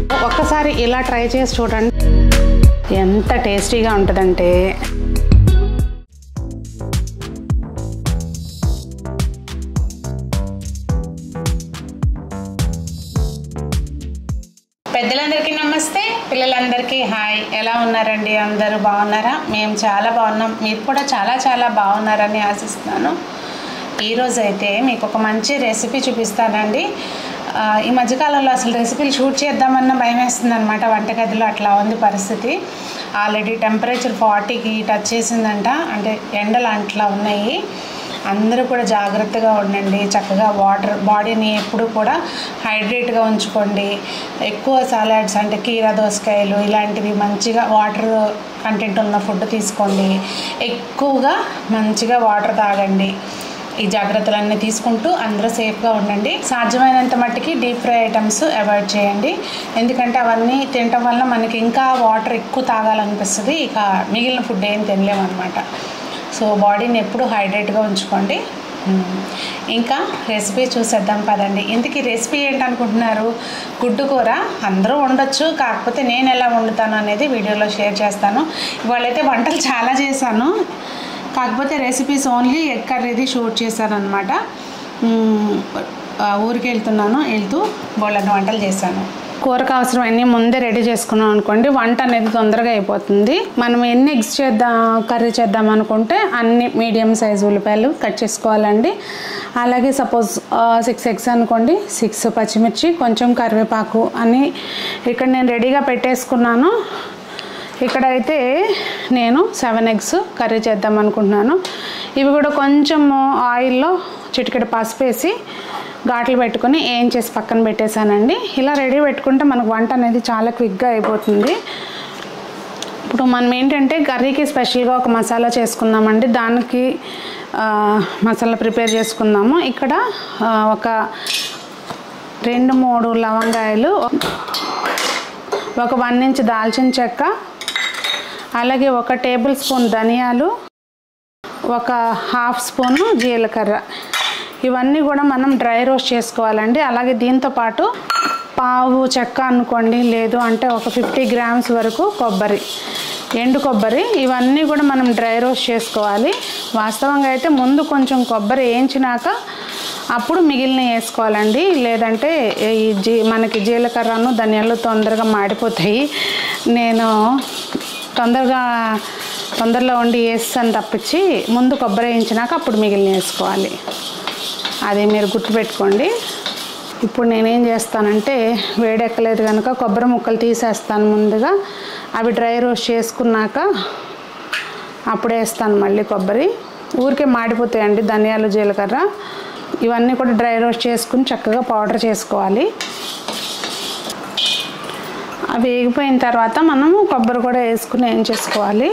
ఒక్కసారి ఇలా ట్రై చేసి చూడండి ఎంత టేస్టీగా ఉంటుందంటే పెద్దలందరికీ నమస్తే పిల్లలందరికీ హాయ్ ఎలా ఉన్నారండి అందరూ బాగున్నారా మేము చాలా బాగున్నాం మీరు కూడా చాలా చాలా బాగున్నారని ఆశిస్తున్నాను ఈరోజు అయితే మీకు ఒక మంచి రెసిపీ చూపిస్తానండి ఆ, ఈ మధ్యకాలంలో అసలు రెసిపీలు షూట్ చేద్దామన్న భయం వేస్తుంది అనమాట వంటగదిలో అట్లా ఉంది పరిస్థితి ఆల్రెడీ టెంపరేచర్ ఫార్టీకి టచ్ చేసిందంట అంటే ఎండలు అట్లా ఉన్నాయి అందరూ కూడా జాగ్రత్తగా ఉండండి చక్కగా వాటర్ బాడీని ఎప్పుడు కూడా హైడ్రేట్గా ఉంచుకోండి ఎక్కువ సాలాడ్స్ అంటే కీరా దోసకాయలు ఇలాంటివి మంచిగా వాటర్ కంటెంట్ ఉన్న ఫుడ్ తీసుకోండి ఎక్కువగా మంచిగా వాటర్ తాగండి ఈ జాగ్రత్తలన్నీ తీసుకుంటూ అందరూ సేఫ్గా ఉండండి సాధ్యమైనంత మట్టికి డీప్ ఫ్రై ఐటమ్స్ అవాయిడ్ చేయండి ఎందుకంటే అవన్నీ తినటం వల్ల మనకి ఇంకా వాటర్ ఎక్కువ తాగాలనిపిస్తుంది ఇక మిగిలిన ఫుడ్ ఏం తినలేమన్నమాట సో బాడీని ఎప్పుడు హైడ్రేట్గా ఉంచుకోండి మ్మ్. ఇంకా రెసిపీ చూసేద్దాం పదండి ఇంతకీ రెసిపీ ఏంటనుకుంటున్నారు గుడ్డు కూర అందరూ వండొచ్చు కాకపోతే నేను ఎలా వండుతాను అనేది వీడియోలో షేర్ చేస్తాను ఇవాళైతే వంటలు చాలా చేశాను కాకపోతే రెసిపీస్ ఓన్లీ ఎగ్ కర్రీది షూట్ చేశాను అనమాట ఊరికి వెళ్తున్నాను వెళ్తూ బోళ్ళని వంటలు చేశాను కూరకు అవసరమన్నీ ముందే రెడీ చేసుకున్నాం అనుకోండి వంట అనేది తొందరగా అయిపోతుంది మనం ఎన్ని ఎగ్స్ చేద్దాం కర్రీ చేద్దాం అనుకుంటే అన్ని మీడియం సైజ్ ఉల్లిపాయలు కట్ చేసుకోవాలండి అలాగే సపోజ్ సిక్స్ ఎగ్స్ అనుకోండి సిక్స్ పచ్చిమిర్చి కొంచెం కరివేపాకు అని ఇక్కడ నేను రెడీగా పెట్టేసుకున్నాను ఇక్కడైతే నేను సెవెన్ ఎగ్స్ కర్రీ చేద్దాం అనుకుంటున్నాను ఇవి కూడా కొంచెం ఆయిల్లో చిటికెడు పసుపు వేసి ఘాట్లు పెట్టుకొని ఏం చేసి పక్కన పెట్టేశానండి ఇలా రెడీ పెట్టుకుంటే మనకు వంట అనేది చాలా క్విక్గా అయిపోతుంది ఇప్పుడు మనం ఏంటంటే కర్రీకి స్పెషల్గా ఒక మసాలా చేసుకుందామండి దానికి ఆ, మసాలా ప్రిపేర్ చేసుకుందాము ఇక్కడ ఆ, ఒక రెండు మూడు లవంగాయలు ఒక వన్ ఇంచ్ దాల్చిన చెక్క అలాగే ఒక టేబుల్ స్పూన్ ధనియాలు ఒక హాఫ్ స్పూను జీలకర్ర ఇవన్నీ కూడా మనం డ్రై రోస్ట్ చేసుకోవాలండి అలాగే దీంతో పాటు పావు చెక్క అనుకోండి లేదు అంటే ఒక ఫిఫ్టీ గ్రామ్స్ వరకు కొబ్బరి ఎండు కొబ్బరి ఇవన్నీ కూడా మనం డ్రై రోస్ట్ చేసుకోవాలి వాస్తవంగా అయితే ముందు కొంచెం కొబ్బరి వేయించినాక అప్పుడు మిగిలిన వేసుకోవాలండి లేదంటే ఈ జీ మనకి జీలకర్రను ధనియాలు తొందరగా మాడిపోతాయి నేను తొందరగా తొందరలో వండి వేస్తాను తప్పించి ముందు కొబ్బరి వేయించినాక అప్పుడు మిగిలిన వేసుకోవాలి అది మీరు గుర్తుపెట్టుకోండి ఇప్పుడు నేనేం చేస్తానంటే వేడెక్కలేదు కనుక కొబ్బరి ముక్కలు తీసేస్తాను ముందుగా అవి డ్రై రోస్ట్ చేసుకున్నాక అప్పుడు వేస్తాను మళ్ళీ కొబ్బరి ఊరికే మాడిపోతాయండి ధనియాలు జీలకర్ర ఇవన్నీ కూడా డ్రై రోస్ట్ చేసుకుని చక్కగా పౌడర్ చేసుకోవాలి అవి వేగిపోయిన తర్వాత మనము కొబ్బరి కూడా వేసుకుని ఏం చేసుకోవాలి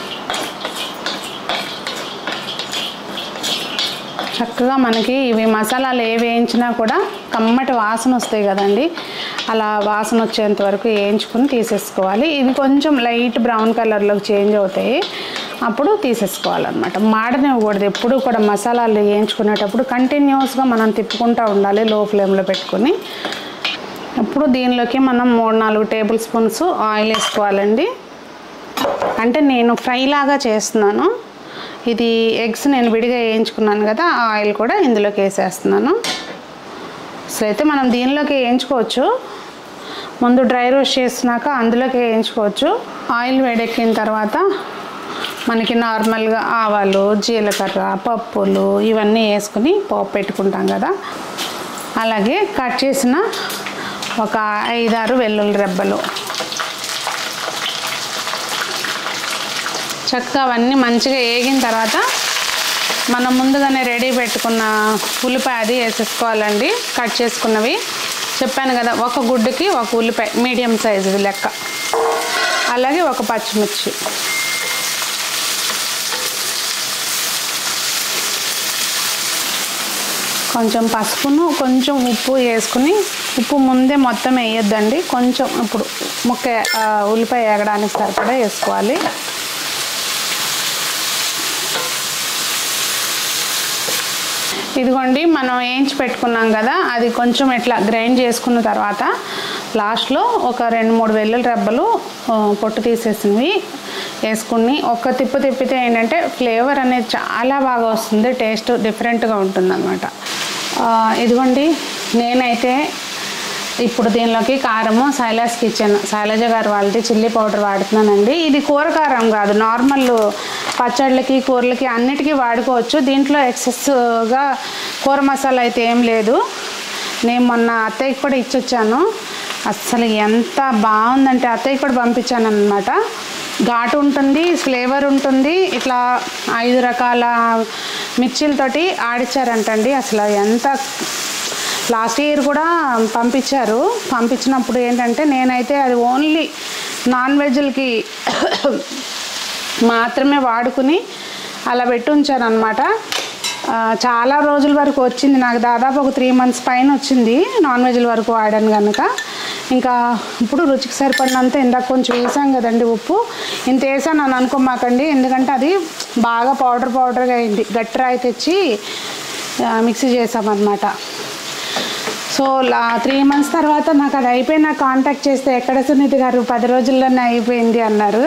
చక్కగా మనకి ఇవి మసాలాలు ఏ వేయించినా కూడా కమ్మటి వాసన వస్తాయి కదండి అలా వాసన వచ్చేంత వరకు వేయించుకుని తీసేసుకోవాలి ఇవి కొంచెం లైట్ బ్రౌన్ కలర్లోకి చేంజ్ అవుతాయి అప్పుడు తీసేసుకోవాలన్నమాట మాడనివ్వకూడదు ఎప్పుడు కూడా మసాలాలు వేయించుకునేటప్పుడు కంటిన్యూస్గా మనం తిప్పుకుంటూ ఉండాలి లో ఫ్లేమ్లో పెట్టుకొని ఇప్పుడు దీనిలోకి మనం మూడు నాలుగు టేబుల్ స్పూన్స్ ఆయిల్ వేసుకోవాలండి అంటే నేను ఫ్రై లాగా చేస్తున్నాను ఇది ఎగ్స్ నేను విడిగా వేయించుకున్నాను కదా ఆ ఆయిల్ కూడా ఇందులోకి వేసేస్తున్నాను అసలు అయితే మనం దీనిలోకి వేయించుకోవచ్చు ముందు డ్రై రోస్ట్ చేసినాక అందులోకి వేయించుకోవచ్చు ఆయిల్ వేడెక్కిన తర్వాత మనకి నార్మల్గా ఆవాలు జీలకర్ర పప్పులు ఇవన్నీ వేసుకుని పోపు పెట్టుకుంటాం కదా అలాగే కట్ చేసిన ఒక ఐదారు వెల్లుల్లి రెబ్బలు చక్కగా అవన్నీ మంచిగా వేగిన తర్వాత మనం ముందుగానే రెడీ పెట్టుకున్న ఉల్లిపాయ అది వేసేసుకోవాలండి కట్ చేసుకున్నవి చెప్పాను కదా ఒక గుడ్డుకి ఒక ఉల్లిపాయ మీడియం సైజుది లెక్క అలాగే ఒక పచ్చిమిర్చి కొంచెం పసుపును కొంచెం ఉప్పు వేసుకుని ఉప్పు ముందే మొత్తం వేయొద్దండి కొంచెం ఇప్పుడు ముక్క ఆ, ఉల్లిపాయ వేగడానికి సరిపడా వేసుకోవాలి ఇదిగోండి మనం వేయించి పెట్టుకున్నాం కదా అది కొంచెం ఇట్లా గ్రైండ్ చేసుకున్న తర్వాత లాస్ట్లో ఒక రెండు మూడు వెల్లుల్లి రెబ్బలు ఆ, పొట్టు తీసేసినవి వేసుకుని ఒక్క తిప్పు తిప్పితే ఏంటంటే ఫ్లేవర్ అనేది చాలా బాగా వస్తుంది టేస్ట్ డిఫరెంట్గా ఉంటుంది అనమాట ఇదిగోండి నేనైతే ఇప్పుడు దీనిలోకి కారము శైలాస్ కిచెన్ శైలజ గారు వాళ్ళది చిల్లీ పౌడర్ వాడుతున్నానండి ఇది కూర కారం కాదు నార్మల్ పచ్చళ్ళకి కూరలకి అన్నిటికీ వాడుకోవచ్చు దీంట్లో ఎక్సెస్గా కూర మసాలా అయితే ఏం లేదు నేను మొన్న అత్తయ్యకి కూడా ఇచ్చొచ్చాను అస్సలు ఎంత బాగుందంటే అత్తయ్యకి కూడా పంపించాను అనమాట ఘాటు ఉంటుంది ఫ్లేవర్ ఉంటుంది ఇట్లా ఐదు రకాల మిర్చీలతోటి ఆడిచ్చారంటండి అసలు ఎంత లాస్ట్ ఇయర్ కూడా పంపించారు పంపించినప్పుడు ఏంటంటే నేనైతే అది ఓన్లీ నాన్ వెజ్లకి మాత్రమే వాడుకుని అలా పెట్టి ఉంచాను అనమాట చాలా రోజుల వరకు వచ్చింది నాకు దాదాపు ఒక త్రీ మంత్స్ పైన వచ్చింది నాన్ వెజ్ల వరకు వాడాను కనుక ఇంకా ఇప్పుడు రుచికి సరిపడినంత ఇందాక కొంచెం వేసాం కదండి ఉప్పు ఇంత వేసాను అని అనుకోమాకండి ఎందుకంటే అది బాగా పౌడర్ పౌడర్గా అయింది గట్టి రాయి తెచ్చి ఆ, మిక్సీ చేసామన్నమాట సో లా త్రీ మంత్స్ తర్వాత నాకు అది అయిపోయి నాకు కాంటాక్ట్ చేస్తే ఎక్కడ సునీత గారు పది రోజుల్లోనే అయిపోయింది అన్నారు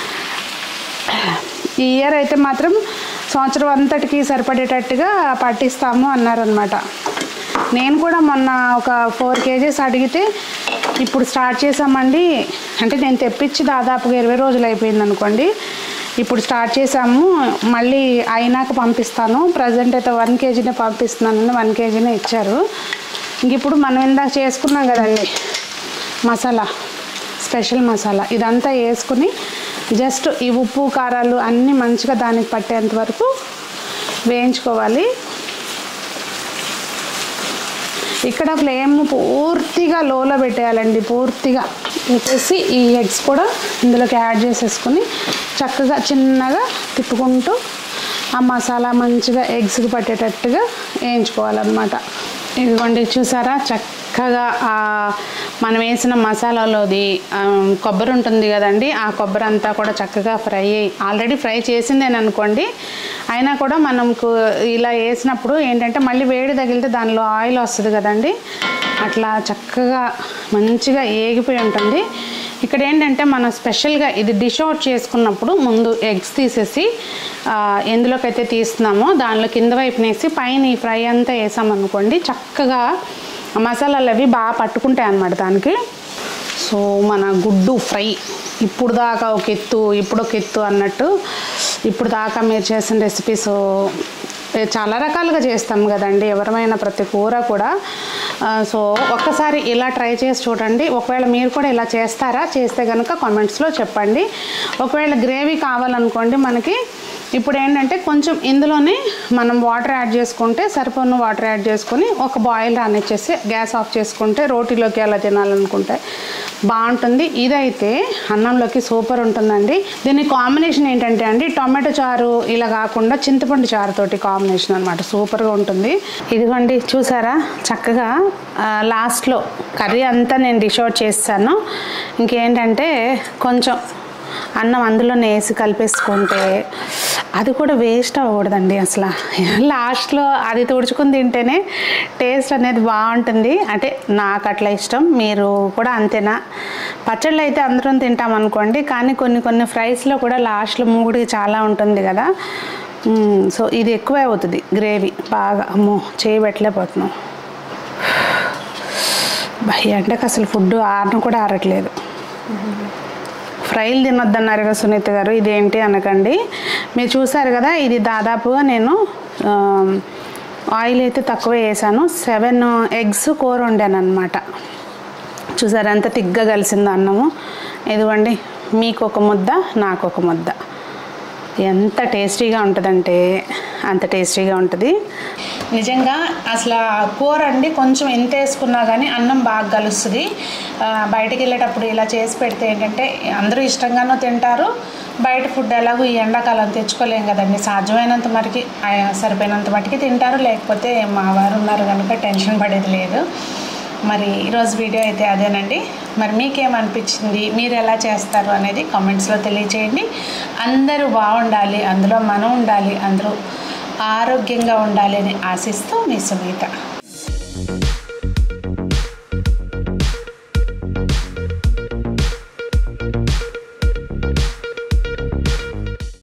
ఈ ఇయర్ అయితే మాత్రం సంవత్సరం అంతటికి సరిపడేటట్టుగా పట్టిస్తాము అన్నారనమాట నేను కూడా మొన్న ఒక ఫోర్ కేజీస్ అడిగితే ఇప్పుడు స్టార్ట్ చేసామండి అంటే నేను తెప్పించి దాదాపుగా ఇరవై రోజులు అయిపోయింది అనుకోండి ఇప్పుడు స్టార్ట్ చేసాము మళ్ళీ అయినాక పంపిస్తాను ప్రజెంట్ అయితే వన్ కేజీనే పంపిస్తున్నాను వన్ కేజీనే ఇచ్చారు ఇంక ఇప్పుడు మనం ఇందాక చేసుకున్నాం కదండి మసాలా స్పెషల్ మసాలా ఇదంతా వేసుకుని జస్ట్ ఈ ఉప్పు కారాలు అన్నీ మంచిగా దానికి పట్టేంత వరకు వేయించుకోవాలి ఇక్కడ ఫ్లేమ్ పూర్తిగా లోలో పెట్టేయాలండి పూర్తిగా పెట్టేసి ఈ ఎగ్స్ కూడా ఇందులోకి యాడ్ చేసేసుకుని చక్కగా చిన్నగా తిప్పుకుంటూ ఆ మసాలా మంచిగా ఎగ్స్కి పట్టేటట్టుగా వేయించుకోవాలన్నమాట ఇదిగోండి చూసారా చక్కగా ఆ మనం వేసిన మసాలాలోది ఆ, కొబ్బరి ఉంటుంది కదండి ఆ కొబ్బరి అంతా కూడా చక్కగా ఫ్రై అయ్యి ఆల్రెడీ ఫ్రై చేసిందేని అనుకోండి అయినా కూడా మనకు ఇలా వేసినప్పుడు ఏంటంటే మళ్ళీ వేడి తగిలితే దానిలో ఆయిల్ వస్తుంది కదండి అట్లా చక్కగా మంచిగా ఏగిపోయి ఉంటుంది ఇక్కడ ఏంటంటే మనం స్పెషల్గా ఇది డిష్ అవుట్ చేసుకున్నప్పుడు ముందు ఎగ్స్ తీసేసి ఆ, ఎందులోకైతే తీస్తున్నామో దానిలో కింద వైపున వేసి పైన ఈ ఫ్రై అంతా వేసామనుకోండి చక్కగా మసాలాలు అవి బాగా పట్టుకుంటాయి అన్నమాట దానికి సో మన గుడ్డు ఫ్రై ఇప్పుడు దాకా ఒక ఎత్తు ఇప్పుడు ఒక ఎత్తు అన్నట్టు ఇప్పుడు దాకా మీరు చేసిన రెసిపీస్ ఏ చాలా రకాలుగా చేస్తాం కదండి ఎవరమైనా ప్రతి కూర కూడా ఆ, సో ఒక్కసారి ఇలా ట్రై చేసి చూడండి ఒకవేళ మీరు కూడా ఇలా చేస్తారా చేస్తే కనుక కామెంట్స్లో చెప్పండి ఒకవేళ గ్రేవీ కావాలనుకోండి మనకి ఇప్పుడు ఏంటంటే కొంచెం ఇందులోనే మనం వాటర్ యాడ్ చేసుకుంటే సరిపోను వాటర్ యాడ్ చేసుకొని ఒక బాయిల్ రానిచ్చేసి గ్యాస్ ఆఫ్ చేసుకుంటే రోటీలోకి అలా తినాలనుకుంటే బాగుంటుంది ఇదైతే అన్నంలోకి సూపర్ ఉంటుందండి దీని కాంబినేషన్ ఏంటంటే అండి టొమాటో చారు ఇలా కాకుండా చింతపండు చారుతోటి కాంబినేషన్ అనమాట సూపర్గా ఉంటుంది ఇదిగోండి చూసారా చక్కగా ఆ, లాస్ట్లో కర్రీ అంతా నేను డిష్ అవుట్ చేస్తాను ఇంకేంటంటే కొంచెం అన్నం అందులోనే వేసి కలిపేసుకుంటే అది కూడా వేస్ట్ అవ్వకూడదండి అసలు లాస్ట్లో అది తుడుచుకుని తింటేనే టేస్ట్ అనేది బాగుంటుంది అంటే నాకు అట్లా ఇష్టం మీరు కూడా అంతేనా పచ్చళ్ళు అయితే అందరం తింటాం అనుకోండి కానీ కొన్ని కొన్ని ఫ్రైస్లో కూడా లాస్ట్లో మూగుడికి చాలా ఉంటుంది కదా మ్మ్, సో ఇది ఎక్కువే అవుతుంది గ్రేవీ బాగా అమ్మో చేయబెట్టలేకపోతున్నాం భయ ఎండకు అసలు ఫుడ్ ఆరను కూడా ఆరట్లేదు ఫ్రైలు తినొద్దన్నారు కదా సునీత గారు ఇదేంటి అనకండి మీరు చూసారు కదా ఇది దాదాపుగా నేను ఆ, ఆయిల్ అయితే తక్కువ వేసాను సెవెన్ ఎగ్స్ కూర వండాను అనమాట చూసారు ఎంత తిగ్గా కలిసిందో అన్నము ఇదిగోండి మీకు ఒక ముద్ద నాకు ఒక ముద్ద ఎంత టేస్టీగా ఉంటుందంటే అంత టేస్టీగా ఉంటుంది నిజంగా అసలు ఆ కూర అండి కొంచెం ఎంత వేసుకున్నా కానీ అన్నం బాగా కలుస్తుంది ఆ, బయటికి వెళ్ళేటప్పుడు ఇలా చేసి పెడితే ఏంటంటే అందరూ ఇష్టంగానూ తింటారు బయట ఫుడ్ ఎలాగో ఈ ఎండాకాలం తెచ్చుకోలేం కదండి సాధ్యమైనంత మటుకి ఆ, సరిపోయినంత మటుకి తింటారు లేకపోతే మా వారు ఉన్నారు కనుక టెన్షన్ పడేది లేదు మరి ఈరోజు వీడియో అయితే అదేనండి మరి మీకేమనిపించింది మీరు ఎలా చేస్తారు అనేది కామెంట్స్లో తెలియచేయండి అందరూ బాగుండాలి అందులో మనం ఉండాలి అందరూ ఆరోగ్యంగా ఉండాలని ఆశిస్తూ మీ సునీత